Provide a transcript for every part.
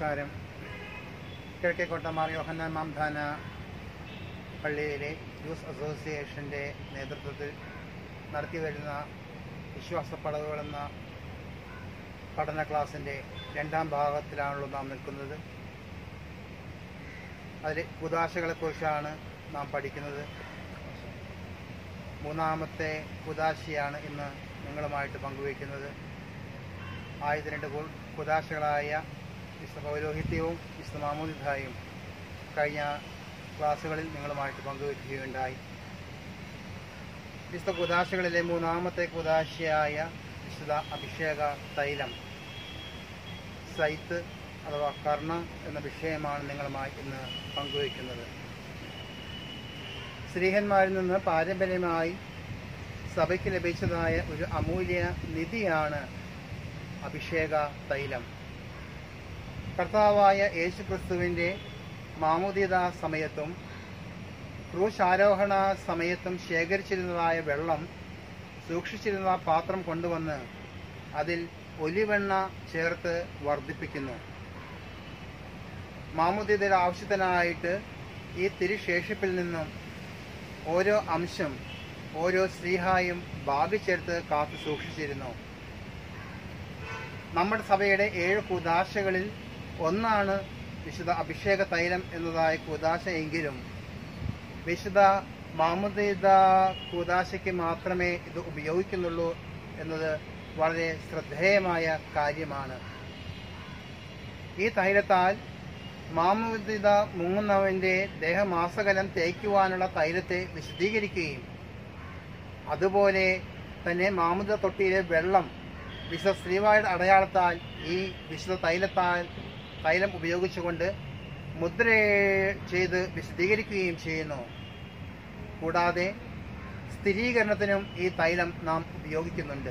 നമസ്കാരം കിഴക്കേക്കോട്ട മാർ യോഹന്നാൻ മാംധാന പള്ളിയിലെ യൂസ് അസോസിയേഷൻ്റെ നേതൃത്വത്തിൽ നടത്തി വരുന്ന വിശ്വാസ പടവുകളെന്ന പഠന ക്ലാസ്സിൻ്റെ രണ്ടാം ഭാഗത്തിലാണല്ലോ നാം നിൽക്കുന്നത് അതിൽ കുതാശകളെക്കുറിച്ചാണ് നാം പഠിക്കുന്നത് മൂന്നാമത്തെ കുതാശയാണ് ഇന്ന് നിങ്ങളുമായിട്ട് പങ്കുവയ്ക്കുന്നത് ആദ്യത്തെ രണ്ട് കു- കുതാശകളായ വിശുദ്ധ പൗരോഹിത്യവും വിശുദ്ധ മാമോദിതായും കഴിഞ്ഞ ക്ലാസ്സുകളിൽ നിങ്ങളുമായിട്ട് പങ്കുവയ്ക്കുകയുണ്ടായി വിശുദ്ധ കുതാശകളിലെ മൂന്നാമത്തെ കുതാശയായ വിശുദ്ധ അഭിഷേക തൈലം സൈത്ത് അഥവാ കർണ എന്ന വിഷയമാണ് നിങ്ങളുമായി ഇന്ന് പങ്കുവയ്ക്കുന്നത് സ്ത്രീഹന്മാരിൽ നിന്ന് പാരമ്പര്യമായി സഭയ്ക്ക് ലഭിച്ചതായ ഒരു അമൂല്യ നിധിയാണ് അഭിഷേക തൈലം കർത്താവായ യേശു ക്രിസ്തുവിൻ്റെ മാമുദിത സമയത്തും ക്രൂശാരോഹണ സമയത്തും ശേഖരിച്ചിരുന്നതായ വെള്ളം സൂക്ഷിച്ചിരുന്ന പാത്രം കൊണ്ടുവന്ന് അതിൽ ഒലിവെണ്ണ ചേർത്ത് വർദ്ധിപ്പിക്കുന്നു മാമുദിതയുടെ ആവശ്യത്തിനായിട്ട് ഈ തിരുശേഷിപ്പിൽ നിന്നും ഓരോ അംശം ഓരോ സ്ത്രീഹായും ഭാഗിച്ചെടുത്ത് കാത്തു സൂക്ഷിച്ചിരുന്നു നമ്മുടെ സഭയുടെ ഏഴ് കുദാശകളിൽ ഒന്നാണ് വിശുദ്ധ അഭിഷേക തൈലം എന്നതായ കുദാശ എങ്കിലും വിശുദ്ധ മാമുദീദ കുദാശയ്ക്ക് മാത്രമേ ഇത് ഉപയോഗിക്കുന്നുള്ളൂ എന്നത് വളരെ ശ്രദ്ധേയമായ കാര്യമാണ് ഈ തൈലത്താൽ മാമുദിത മുങ്ങുന്നവന്റെ ദേഹമാസകലം തേക്കുവാനുള്ള തൈലത്തെ വിശദീകരിക്കുകയും അതുപോലെ തന്നെ മാമുദ തൊട്ടിയിലെ വെള്ളം വിശുദ്ധ ശ്രീവായുടെ അടയാളത്താൽ ഈ വിശുദ്ധ തൈലത്താൽ തൈലം ഉപയോഗിച്ചുകൊണ്ട് മുദ്ര ചെയ്ത് വിശദീകരിക്കുകയും ചെയ്യുന്നു കൂടാതെ സ്ഥിരീകരണത്തിനും ഈ തൈലം നാം ഉപയോഗിക്കുന്നുണ്ട്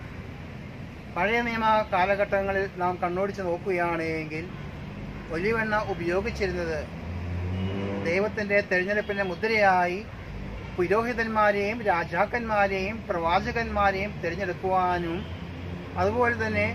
പഴയ നിയമ കാലഘട്ടങ്ങളിൽ നാം കണ്ണോടിച്ച് നോക്കുകയാണെങ്കിൽ ഒലിവെണ്ണ ഉപയോഗിച്ചിരുന്നത് ദൈവത്തിൻ്റെ തെരഞ്ഞെടുപ്പിൻ്റെ മുദ്രയായി പുരോഹിതന്മാരെയും രാജാക്കന്മാരെയും പ്രവാചകന്മാരെയും തിരഞ്ഞെടുക്കുവാനും അതുപോലെ തന്നെ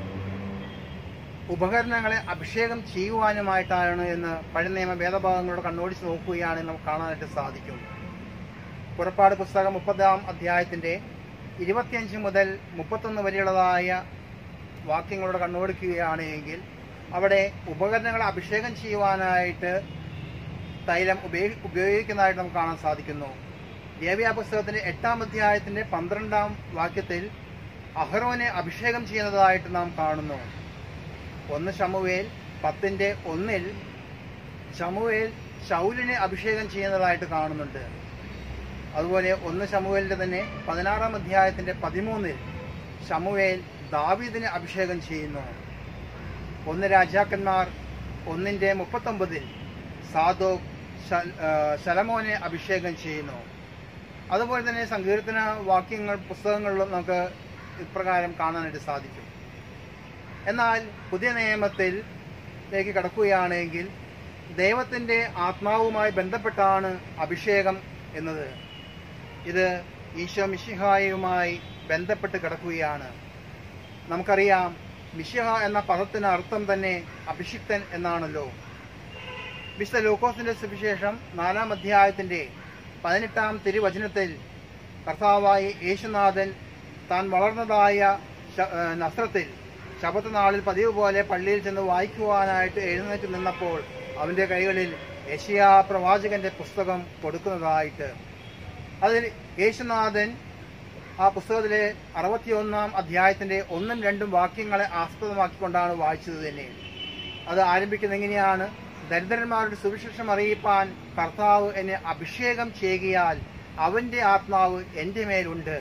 ഉപകരണങ്ങളെ അഭിഷേകം ചെയ്യുവാനുമായിട്ടാണ് എന്ന് പഴയ നിയമ വേദഭാഗങ്ങളോട് കണ്ണോടിച്ച് നോക്കുകയാണെങ്കിൽ നമുക്ക് കാണാനായിട്ട് സാധിക്കും പുറപ്പാട് പുസ്തകം മുപ്പതാം അധ്യായത്തിൻ്റെ ഇരുപത്തിയഞ്ച് മുതൽ മുപ്പത്തൊന്ന് വരെയുള്ളതായ വാക്യങ്ങളോട് കണ്ണോടിക്കുകയാണ് എങ്കിൽ അവിടെ ഉപകരണങ്ങളെ അഭിഷേകം ചെയ്യുവാനായിട്ട് തൈലം ഉപയോഗി ഉപയോഗിക്കുന്നതായിട്ട് നമുക്ക് കാണാൻ സാധിക്കുന്നു ദേവ്യാ പുസ്തകത്തിന്റെ എട്ടാം അധ്യായത്തിന്റെ പന്ത്രണ്ടാം വാക്യത്തിൽ അഹ്റോനെ അഭിഷേകം ചെയ്യുന്നതായിട്ട് നാം കാണുന്നു ഒന്ന് ശമുവേൽ പത്തിന്റെ ഒന്നിൽ ശമുവേൽ ശൗലിനെ അഭിഷേകം ചെയ്യുന്നതായിട്ട് കാണുന്നുണ്ട് അതുപോലെ ഒന്ന് ശമുവേലിന്റെ തന്നെ പതിനാറാം അധ്യായത്തിന്റെ പതിമൂന്നിൽ ശമുവേൽ ദാവീദിനെ അഭിഷേകം ചെയ്യുന്നു ഒന്ന് രാജാക്കന്മാർ ഒന്നിന്റെ മുപ്പത്തൊമ്പതിൽ സാദോക് ശൽ- ആ, ശലമോനെ അഭിഷേകം ചെയ്യുന്നു അതുപോലെ തന്നെ സങ്കീർത്തന വാക്യങ്ങൾ പുസ്തകങ്ങളിലും നമുക്ക് ഇപ്രകാരം കാണാനായിട്ട് സാധിക്കും എന്നാൽ പുതിയ നിയമത്തിൽ ലേക്ക് കടക്കുകയാണെങ്കിൽ ദൈവത്തിൻ്റെ ആത്മാവുമായി ബന്ധപ്പെട്ടാണ് അഭിഷേകം എന്നത് ഇത് ഈശോ മിശിഹായുമായി ബന്ധപ്പെട്ട് കിടക്കുകയാണ് നമുക്കറിയാം മിശിഹ എന്ന പദത്തിന് അർത്ഥം തന്നെ അഭിഷിക്തൻ എന്നാണല്ലോ വിശുദ്ധ ലൂക്കോസിന്റെ സുവിശേഷം നാലാം അധ്യായത്തിന്റെ പതിനെട്ടാം തിരുവചനത്തിൽ കർത്താവായ യേശുനാഥൻ താൻ വളർന്നതായ ശ- ഏ, നസ്രത്തിൽ ശബത്ത് നാളിൽ പതിവ് പോലെ പള്ളിയിൽ ചെന്ന് വായിക്കുവാനായിട്ട് എഴുന്നേറ്റ് നിന്നപ്പോൾ അവന്റെ കൈകളിൽ യശിയാ പ്രവാചകന്റെ പുസ്തകം കൊടുക്കുന്നതായിട്ട് അതിൽ യേശുനാഥൻ ആ പുസ്തകത്തിലെ അറുപത്തിയൊന്നാം അധ്യായത്തിന്റെ ഒന്നും രണ്ടും വാക്യങ്ങളെ ആസ്പദമാക്കിക്കൊണ്ടാണ് വായിച്ചത് തന്നെ അത് ആരംഭിക്കുന്നത് എങ്ങനെയാണ് ദരിദ്രന്മാരുടെ സുവിശേഷം അറിയിപ്പാൻ കർത്താവ് എന്നെ അഭിഷേകം ചെയ്യുകയാൽ അവന്റെ ആത്മാവ് എൻ്റെ മേലുണ്ട്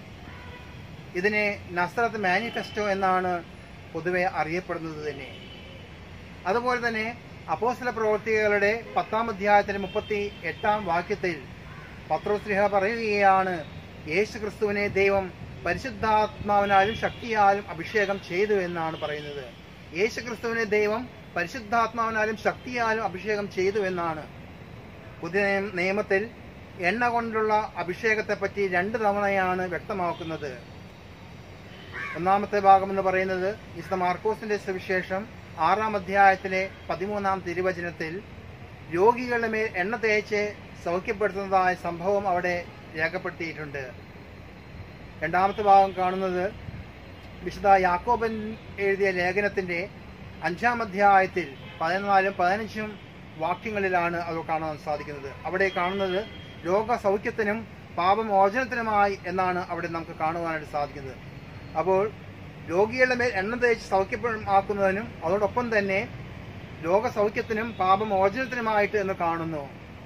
ഇതിനെ നസ്രത്ത് മാനിഫെസ്റ്റോ എന്നാണ് പൊതുവെ അറിയപ്പെടുന്നത് തന്നെ അതുപോലെ തന്നെ അപ്പോസ്തല പ്രവർത്തികളുടെ പത്താം അധ്യായത്തിലെ മുപ്പത്തി എട്ടാം വാക്യത്തിൽ പത്രോസ്ലിഹ പറയുകയാണ് യേശു ക്രിസ്തുവിനെ ദൈവം പരിശുദ്ധാത്മാവിനാലും ശക്തിയാലും അഭിഷേകം ചെയ്തു എന്നാണ് പറയുന്നത് യേശു ക്രിസ്തുവിനെ ദൈവം പരിശുദ്ധാത്മാവിനാലും ശക്തിയാലും അഭിഷേകം ചെയ്തു എന്നാണ് പുതിയ നിയമ- നിയമത്തിൽ എണ്ണ കൊണ്ടുള്ള അഭിഷേകത്തെ പറ്റി രണ്ട് തവണയാണ് വ്യക്തമാക്കുന്നത് ഒന്നാമത്തെ ഭാഗം എന്ന് പറയുന്നത് വിശുദ്ധ മാർക്കോസിന്റെ സുവിശേഷം ആറാം അധ്യായത്തിലെ പതിമൂന്നാം തിരുവചനത്തിൽ രോഗികളുടെ മേൽ എണ്ണ തേച്ച് സൗഖ്യപ്പെടുത്തുന്നതായ സംഭവം അവിടെ രേഖപ്പെടുത്തിയിട്ടുണ്ട് രണ്ടാമത്തെ ഭാഗം കാണുന്നത് വിശുദ്ധ യാക്കോബൻ എഴുതിയ ലേഖനത്തിന്റെ അഞ്ചാം അധ്യായത്തിൽ പതിനാലും പതിനഞ്ചും വാക്യങ്ങളിലാണ് അത് കാണാൻ സാധിക്കുന്നത് അവിടെ കാണുന്നത് രോഗസൗഖ്യത്തിനും പാപമോചനത്തിനുമായി എന്നാണ് അവിടെ നമുക്ക് കാണുവാനായിട്ട് സാധിക്കുന്നത് അപ്പോൾ രോഗികളുടെ മേൽ എണ്ണ തേച്ച് സൗഖ്യമാക്കുന്നതിനും അതോടൊപ്പം തന്നെ രോഗസൗഖ്യത്തിനും പാപമോചനത്തിനുമായിട്ട് എന്ന് കാണുന്നു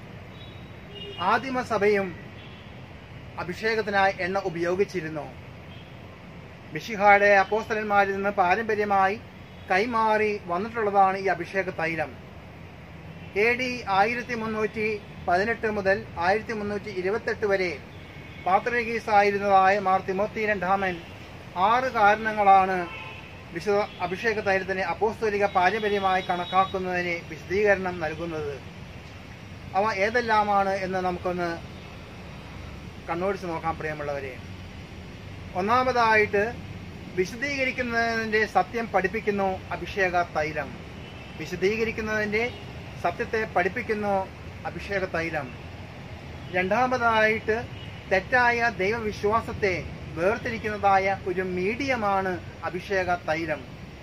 ആദിമസഭയും അഭിഷേകത്തിനായി എണ്ണ ഉപയോഗിച്ചിരുന്നു മിഷിഹായുടെ അപ്പോസ്തലന്മാരിൽ നിന്ന് പാരമ്പര്യമായി കൈമാറി വന്നിട്ടുള്ളതാണ് ഈ അഭിഷേക തൈലം എ ഡി ആയിരത്തി മുന്നൂറ്റി പതിനെട്ട് മുതൽ ആയിരത്തി മുന്നൂറ്റി ഇരുപത്തെട്ട് വരെ പാത്രഗീസ് ആയിരുന്നതായ മാർ തിമോത്തി രണ്ടാമൻ ആറ് കാരണങ്ങളാണ് വിശുദ്ധ അഭിഷേക തൈലത്തിന് അപ്പോസ്തോലിക പാരമ്പര്യമായി കണക്കാക്കുന്നതിന് വിശദീകരണം നൽകുന്നത് അവ ഏതെല്ലാമാണ് എന്ന് നമുക്കൊന്ന് കണ്ണോടിച്ച് നോക്കാൻ പ്രിയമുള്ളവരെ ഒന്നാമതായിട്ട് വിശദീകരിക്കുന്നതിന്റെ സത്യം പഠിപ്പിക്കുന്നു അഭിഷേക തൈലം വിശദീകരിക്കുന്നതിന്റെ സത്യത്തെ പഠിപ്പിക്കുന്നു അഭിഷേക തൈലം രണ്ടാമതായിട്ട് തെറ്റായ ദൈവവിശ്വാസത്തെ വേർതിരിക്കുന്നതായ ഒരു മീഡിയമാണ് അഭിഷേക തൈലം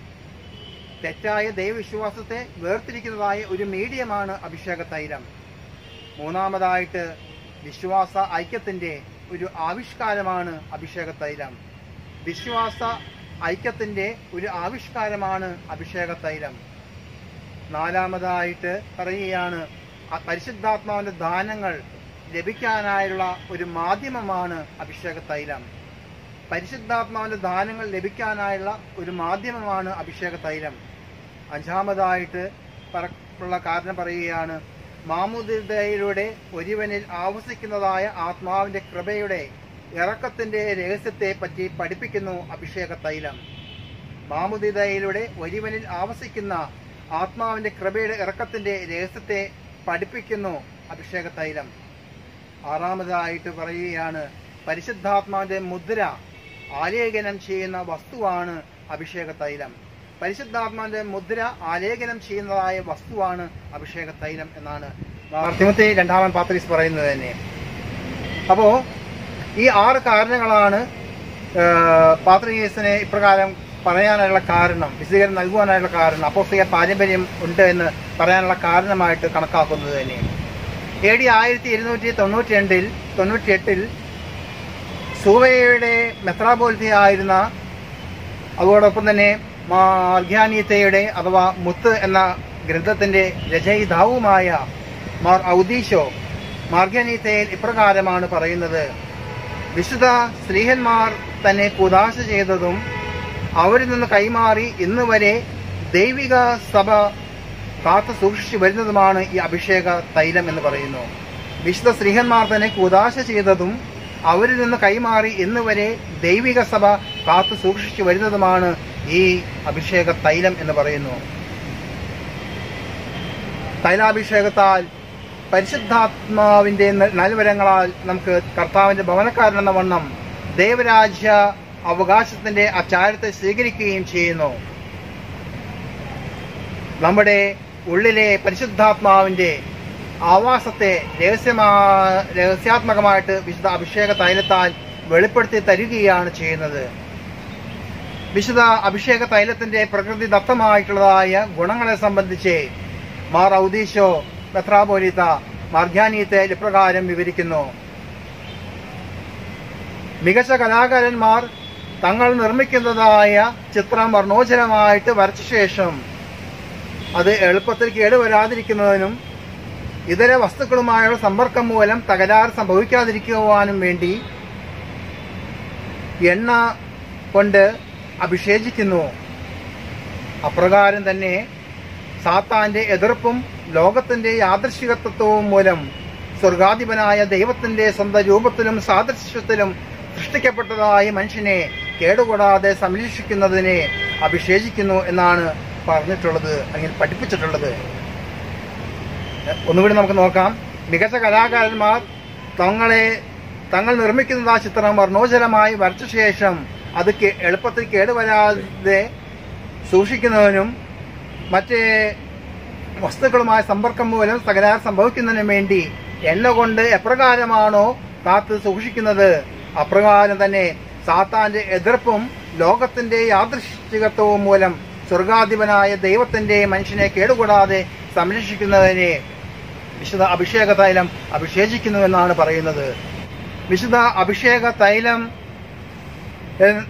തെറ്റായ ദൈവവിശ്വാസത്തെ വേർതിരിക്കുന്നതായ ഒരു മീഡിയമാണ് അഭിഷേക തൈലം മൂന്നാമതായിട്ട് വിശ്വാസ ഐക്യത്തിന്റെ ഒരു ആവിഷ്കാരമാണ് അഭിഷേക തൈലം വിശ്വാസ ഐക്യത്തിന്റെ ഒരു ആവിഷ്കാരമാണ് അഭിഷേക തൈലം നാലാമതായിട്ട് പറയുകയാണ് ആ പരിശുദ്ധാത്മാവിന്റെ ദാനങ്ങൾ ലഭിക്കാനായുള്ള ഒരു മാധ്യമമാണ് അഭിഷേക തൈലം പരിശുദ്ധാത്മാവിന്റെ ദാനങ്ങൾ ലഭിക്കാനായുള്ള ഒരു മാധ്യമമാണ് അഭിഷേക തൈലം അഞ്ചാമതായിട്ട് പറ- ഉള്ള കാരണം പറയുകയാണ് മാമുദിതയിലൂടെ ഒരുവനിൽ ആവസിക്കുന്നതായ ആത്മാവിന്റെ കൃപയുടെ ഇറക്കത്തിന്റെ രഹസ്യത്തെ പറ്റി പഠിപ്പിക്കുന്നു അഭിഷേക തൈലം മാമുദിതയിലൂടെ ഒരുവനിൽ ആവസിക്കുന്ന ആത്മാവിന്റെ കൃപയുടെ ഇറക്കത്തിന്റെ രഹസ്യത്തെ പഠിപ്പിക്കുന്നു അഭിഷേക തൈലം ആറാമതായിട്ട് പറയുകയാണ് പരിശുദ്ധാത്മാവിന്റെ മുദ്ര ആലേഖനം ചെയ്യുന്ന വസ്തുവാണ് അഭിഷേക തൈലം പരിശുദ്ധാത്മാവിന്റെ മുദ്ര ആലേഖനം ചെയ്യുന്നതായ വസ്തുവാണ് അഭിഷേക തൈലം എന്നാണ് തിമത്തി രണ്ടാമൻ പാത്രീസ് പറയുന്നത് തന്നെ അപ്പോ ഈ ആറ് കാരണങ്ങളാണ് പാത്രീസിനെ ഇപ്രകാരം പറയാനുള്ള കാരണം വിശദീകരണം നൽകുവാനായുള്ള കാരണം അപ്പോസ്തലിക പാരമ്പര്യം ഉണ്ട് എന്ന് പറയാനുള്ള കാരണമായിട്ട് കണക്കാക്കുന്നത് തന്നെ എ ഡി ആയിരത്തി ഇരുന്നൂറ്റി തൊണ്ണൂറ്റി രണ്ടിൽ തൊണ്ണൂറ്റി എട്ടിൽ സൂവയുടെ മെത്രാപോലിത്തയായിരുന്ന അതോടൊപ്പം തന്നെ മാർഗ്യാനീത്തയുടെ അഥവാ മുത്ത് എന്ന ഗ്രന്ഥത്തിന്റെ രചയിതാവുമായ മാർ ഔദീശോ മാർഗ്യാനീത്തയിൽ ഇപ്രകാരമാണ് പറയുന്നത് വിശുദ്ധ സ്ത്രീഹന്മാർ തന്നെ കുദാശ ചെയ്തതും അവരിൽ നിന്ന് കൈമാറി ഇന്ന് വരെ ദൈവിക സഭ കാത്തു സൂക്ഷിച്ചു വരുന്നതുമാണ് ഈ അഭിഷേക തൈലം എന്ന് പറയുന്നു വിശുദ്ധ സ്ത്രീഹന്മാർ തന്നെ കുദാശ ചെയ്തതും അവരിൽ നിന്ന് കൈമാറി ഇന്ന് വരെ ദൈവിക സഭ കാത്തു സൂക്ഷിച്ചു വരുന്നതുമാണ് ഈ അഭിഷേക തൈലം എന്ന് പറയുന്നു തൈലാഭിഷേകത്താൽ പരിശുദ്ധാത്മാവിന്റെ ന- നൽവരങ്ങളാൽ നമുക്ക് കർത്താവിന്റെ ഭവനക്കാരനെന്ന വണ്ണം ദൈവരാജ്യ അവകാശത്തിന്റെ അച്ചാരത്തെ സ്വീകരിക്കുകയും ചെയ്യുന്നു നമ്മുടെ ഉള്ളിലെ പരിശുദ്ധാത്മാവിന്റെ ആവാസത്തെ രഹസ്യമാ രഹസ്യാത്മകമായിട്ട് വിശുദ്ധ അഭിഷേക തൈലത്താൽ വെളിപ്പെടുത്തി തരികയാണ് ചെയ്യുന്നത് വിശുദ്ധ അഭിഷേക തൈലത്തിന്റെ പ്രകൃതി ദത്തമായിട്ടുള്ളതായ ഗുണങ്ങളെ സംബന്ധിച്ച് മാർ ഔദീശോ മെത്രാപോലിത്ത മാർഗ്യാനീത്തെ ഇപ്രകാരം വിവരിക്കുന്നു മികച്ച കലാകാരന്മാർ തങ്ങൾ നിർമ്മിക്കുന്നതായ ചിത്രം വർണ്ണോചരമായിട്ട് വരച്ച ശേഷം അത് എളുപ്പത്തിൽ കേടുവരാതിരിക്കുന്നതിനും ഇതര വസ്തുക്കളുമായുള്ള സമ്പർക്കം മൂലം തകരാറ് സംഭവിക്കാതിരിക്കുവാനും വേണ്ടി എണ്ണ കൊണ്ട് അഭിഷേചിക്കുന്നു അപ്രകാരം തന്നെ സാത്താന്റെ എതിർപ്പും ലോകത്തിന്റെ യാദൃശികത്വവും മൂലം സ്വർഗാധിപനായ ദൈവത്തിന്റെ സ്വന്തം രൂപത്തിലും സാദൃശ്യത്തിലും സൃഷ്ടിക്കപ്പെട്ടതായ മനുഷ്യനെ കേടുകൂടാതെ സംരക്ഷിക്കുന്നതിനെ അഭിഷേചിക്കുന്നു എന്നാണ് പറഞ്ഞിട്ടുള്ളത് അല്ലെങ്കിൽ പഠിപ്പിച്ചിട്ടുള്ളത് ഒന്നുകൂടി നമുക്ക് നോക്കാം മികച്ച കലാകാരന്മാർ തങ്ങളെ തങ്ങൾ നിർമ്മിക്കുന്ന ആ ചിത്രം വർണ്ണോജലമായി വരച്ച ശേഷം അത് കേ- എളുപ്പത്തിൽ കേടുവരാതെ സൂക്ഷിക്കുന്നതിനും മറ്റ് വസ്തുക്കളുമായ സമ്പർക്കം മൂലം തകരാറ് സംഭവിക്കുന്നതിന് വേണ്ടി എണ്ണ കൊണ്ട് എപ്രകാരമാണോ കാത്ത് സൂക്ഷിക്കുന്നത് അപ്രകാരം തന്നെ സാത്താന്റെ എതിർപ്പും ലോകത്തിന്റെ യാദൃശ്ചികത്വവും മൂലം സ്വർഗാധിപനായ ദൈവത്തിന്റെ മനുഷ്യനെ കേടുകൂടാതെ സംരക്ഷിക്കുന്നതിനെ വിശുദ്ധ അഭിഷേക തൈലം അഭിഷേചിക്കുന്നു എന്നാണ് പറയുന്നത് വിശുദ്ധ അഭിഷേക തൈലം എന്ന്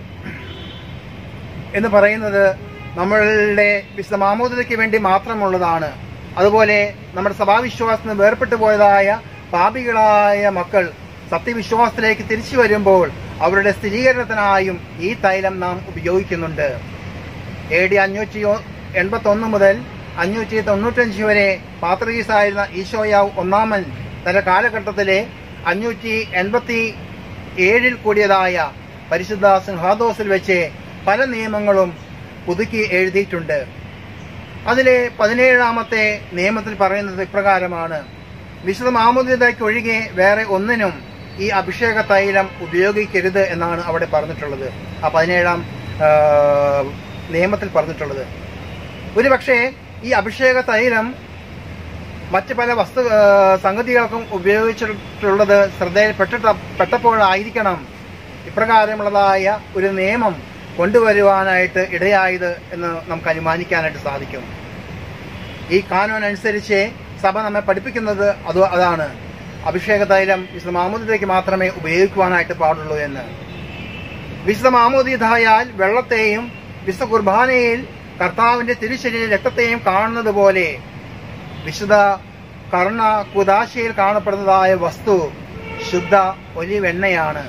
എന്ന് പറയുന്നത് നമ്മളുടെ വിശുദ്ധ മാമോദതയ്ക്ക് വേണ്ടി മാത്രമുള്ളതാണ് അതുപോലെ നമ്മുടെ സഭാവിശ്വാസത്തിൽ നിന്ന് വേർപെട്ടു പോയതായ പാപികളായ മക്കൾ സത്യവിശ്വാസത്തിലേക്ക് തിരിച്ചു വരുമ്പോൾ അവരുടെ സ്ഥിരീകരണത്തിനായും ഈ തൈലം നാം ഉപയോഗിക്കുന്നുണ്ട് എ ഡി അഞ്ഞൂറ്റി എൺപത്തി ഒന്ന് മുതൽ അഞ്ഞൂറ്റി തൊണ്ണൂറ്റഞ്ച് വരെ പാത്രീസായിരുന്ന ഈശോയാവ് ഒന്നാമൻ തന്റെ കാലഘട്ടത്തിലെ അഞ്ഞൂറ്റി എൺപത്തി ഏഴിൽ കൂടിയതായ പരിശുദ്ധ സിംഹാദോസിൽ വെച്ച് പല നിയമങ്ങളും പുതുക്കി എഴുതിയിട്ടുണ്ട് അതിലെ പതിനേഴാമത്തെ നിയമത്തിൽ പറയുന്നത് ഇപ്രകാരമാണ് വിശുദ്ധ മാമുദിതയ്ക്ക് ഒഴികെ വേറെ ഒന്നിനും ഈ അഭിഷേക തൈലം ഉപയോഗിക്കരുത് എന്നാണ് അവിടെ പറഞ്ഞിട്ടുള്ളത് ആ പതിനേഴാം ആ, നിയമത്തിൽ പറഞ്ഞിട്ടുള്ളത് ഒരുപക്ഷെ ഈ അഭിഷേക തൈലം മറ്റ് പല വസ്തു ആ, സംഗതികൾക്കും ഉപയോഗിച്ചിട്ടുള്ളത് ശ്രദ്ധയിൽ പെട്ടിട്ട പെട്ടപ്പോഴായിരിക്കണം ഇപ്രകാരമുള്ളതായ ഒരു നിയമം കൊണ്ടുവരുവാനായിട്ട് ഇടയായത് എന്ന് നമുക്ക് അനുമാനിക്കാനായിട്ട് സാധിക്കും ഈ കാനോൻ അനുസരിച്ച് സഭ നമ്മെ പഠിപ്പിക്കുന്നത് അത് അതാണ് അഭിഷേക തൈലം വിശുദ്ധ മാമോദിതയ്ക്ക് മാത്രമേ ഉപയോഗിക്കുവാനായിട്ട് പാടുള്ളൂ എന്ന് വിശുദ്ധ മാമോദിതായാൽ വെള്ളത്തെയും വിശുദ്ധ കുർബാനയിൽ കർത്താവിന്റെ തിരുശരീര രക്തത്തെയും കാണുന്നത് പോലെ വിശുദ്ധ കർണ കുദാശയിൽ കാണപ്പെടുന്നതായ വസ്തു ശുദ്ധ ഒലിവെണ്ണയാണ്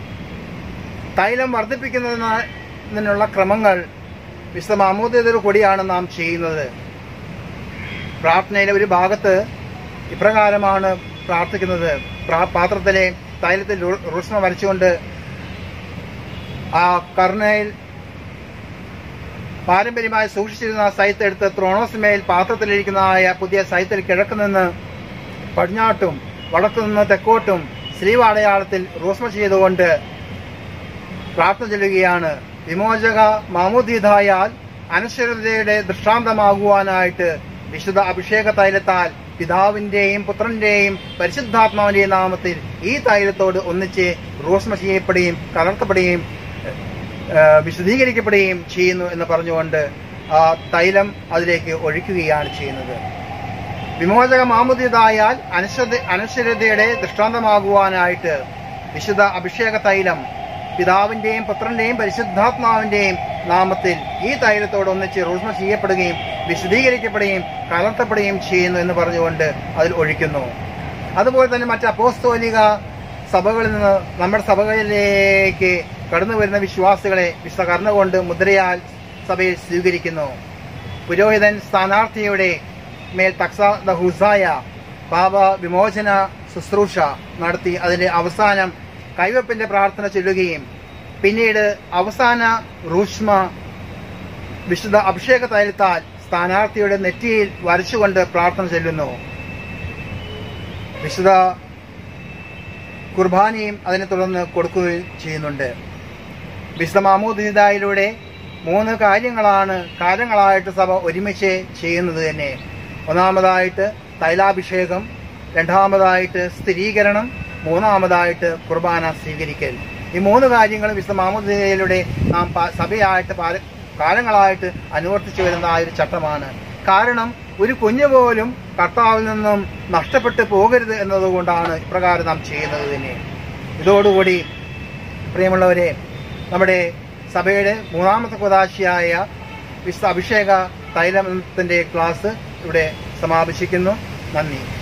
തൈലം വർദ്ധിപ്പിക്കുന്നതിനുള്ള ക്രമങ്ങൾ വിശുദ്ധ മാമോദിതയുടെ കൂടിയാണ് നാം ചെയ്യുന്നത് പ്രാർത്ഥനയിലെ ഒരു ഭാഗത്ത് ഇപ്രകാരമാണ് പ്രാർത്ഥിക്കുന്നത് പ്രാ- പാത്രത്തിലെ തൈലത്തിൽ രു- റുഷ്മ വരച്ചുകൊണ്ട് ആ കർണയിൽ പാരമ്പര്യമായി സൂക്ഷിച്ചിരുന്ന സൈത്ത് എടുത്ത് ത്രോണോസിമേൽ പാത്രത്തിലിരിക്കുന്നതായ പുതിയ സൈത്തിൽ കിഴക്ക് നിന്ന് പടിഞ്ഞാട്ടും വടക്കു നിന്ന് തെക്കോട്ടും ശ്രീവാടയാളത്തിൽ റൂസ്മ ചെയ്തുകൊണ്ട് പ്രാർത്ഥന ചൊല്ലുകയാണ് വിമോചക മാമുദീതായാൽ അനശ്വരതയുടെ ദൃഷ്ടാന്തമാകുവാനായിട്ട് വിശുദ്ധ അഭിഷേക തൈലത്താൽ പിതാവിന്റെയും പുത്രന്റെയും പരിശുദ്ധാത്മാവിന്റെയും നാമത്തിൽ ഈ തൈലത്തോട് ഒന്നിച്ച് റോസ്മ ചെയ്യപ്പെടുകയും കലർത്തപ്പെടുകയും ഏഹ്, വിശദീകരിക്കപ്പെടുകയും ചെയ്യുന്നു എന്ന് പറഞ്ഞുകൊണ്ട് ആ തൈലം അതിലേക്ക് ഒഴിക്കുകയാണ് ചെയ്യുന്നത് വിമോചക മാമുദിതായാൽ അനശ്വത അനശ്വരതയുടെ ദൃഷ്ടാന്തമാകുവാനായിട്ട് വിശുദ്ധ അഭിഷേക തൈലം പിതാവിന്റെയും പുത്രന്റെയും പരിശുദ്ധാത്മാവിന്റെയും നാമത്തിൽ ഈ തൈലത്തോട് ഒന്നിച്ച് റൂഷ്മ ചെയ്യപ്പെടുകയും വിശദീകരിക്കപ്പെടുകയും കലർത്തപ്പെടുകയും ചെയ്യുന്നു എന്ന് പറഞ്ഞുകൊണ്ട് അതിൽ ഒഴിക്കുന്നു അതുപോലെ തന്നെ മറ്റ് അപ്പോസ്തോലിക സഭകളിൽ നിന്ന് നമ്മുടെ സഭകളിലേക്ക് കടന്നു വരുന്ന വിശ്വാസികളെ വിശുദ്ധ കർണ കൊണ്ട് മുദ്രയാൽ സഭയിൽ സ്വീകരിക്കുന്നു പുരോഹിതൻ സ്ഥാനാർത്ഥിയുടെ മേൽ തക്സ ദ ഹുസായ പാപ വിമോചന ശുശ്രൂഷ നടത്തി അതിന്റെ അവസാനം കൈവപ്പിന്റെ പ്രാർത്ഥന ചൊല്ലുകയും പിന്നീട് അവസാന റൂഷ്മ വിശുദ്ധ അഭിഷേക തൈലത്താൽ സ്ഥാനാർത്ഥിയുടെ നെറ്റിയിൽ വരച്ചുകൊണ്ട് പ്രാർത്ഥന ചൊല്ലുന്നു വിശുദ്ധ കുർബാനയും അതിനെ തുടർന്ന് കൊടുക്കുകയും ചെയ്യുന്നുണ്ട് വിശുദ്ധ മാമൂദിതായിലൂടെ മൂന്ന് കാര്യങ്ങളാണ് കാലങ്ങളായിട്ട് സഭ ഒരുമിച്ച് ചെയ്യുന്നത് തന്നെ ഒന്നാമതായിട്ട് തൈലാഭിഷേകം രണ്ടാമതായിട്ട് സ്ഥിരീകരണം മൂന്നാമതായിട്ട് കുർബാന സ്വീകരിക്കൽ ഈ മൂന്ന് കാര്യങ്ങളും വിശുദ്ധ മാമൂദിതയിലൂടെ നാം പ- സഭയായിട്ട് പാല- കാലങ്ങളായിട്ട് അനുവർത്തിച്ചു വരുന്ന ആ ഒരു ചട്ടമാണ് കാരണം ഒരു കുഞ്ഞു പോലും കർത്താവിൽ നിന്നും നഷ്ടപ്പെട്ടു പോകരുത് എന്നതുകൊണ്ടാണ് ഇപ്രകാരം നാം ചെയ്യുന്നത് തന്നെ ഇതോടുകൂടി പ്രിയമുള്ളവരെ നമ്മുടെ സഭയുടെ മൂന്നാമത്തെ കുതാശിയായ വിശുദ്ധ അഭിഷേക തൈലത്തിന്റെ ക്ലാസ് ഇവിടെ സമാപിച്ചിരിക്കുന്നു നന്ദി